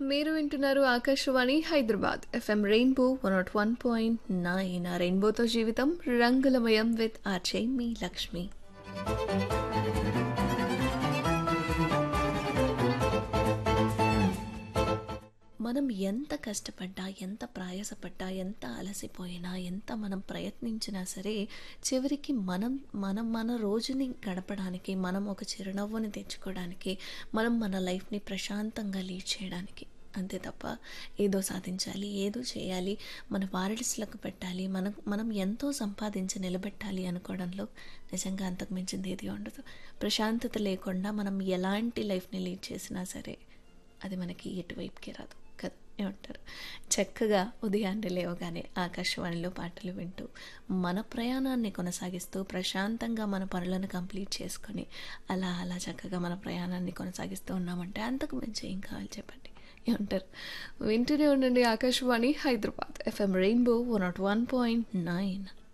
మీరు వింటున్నారు Akashvani Hyderabad FM rainbow one nought one point nine ఆ రెయిన్బోతో జీవితం రంగులమయం విత్ ఆర్చే మీ లక్ష్మి మనం ఎంత కష్టపడ్డా ఎంత ప్రయాసపడ్డా ఎంత అలసిపోయినా ఎంత మనం ప్రయత్నించినా సరే చివరికి మనం మనం మన రోజుని గడపడానికి మనం ఒక చిరునవ్వుని తెచ్చుకోవడానికి మనం మన లైఫ్ని ప్రశాంతంగా లీడ్ చేయడానికి అంతే తప్ప ఏదో సాధించాలి ఏదో చేయాలి మన వారసులకు పెట్టాలి మనం మనం ఎంతో సంపాదించి నిలబెట్టాలి అనుకోవడంలో నిజంగా అంతకు మించింది ఏది ఉండదు ప్రశాంతత లేకుండా మనం ఎలాంటి లైఫ్ని లీడ్ చేసినా సరే అది మనకి ఎటువైపుకి రాదు కదా ఏమంటారు చక్కగా ఉదయాన్నే లేవగానే ఆకాశవాణిలో పాటలు వింటూ మన ప్రయాణాన్ని కొనసాగిస్తూ ప్రశాంతంగా మన పనులను కంప్లీట్ చేసుకొని అలా అలా చక్కగా మన ప్రయాణాన్ని కొనసాగిస్తూ ఉన్నామంటే అంతకు మించి ఏం కావాలి చెప్పండి ఏమంటారు వింటూనే ఉండండి Akashvani Hyderabad FM rainbow one nought one point nine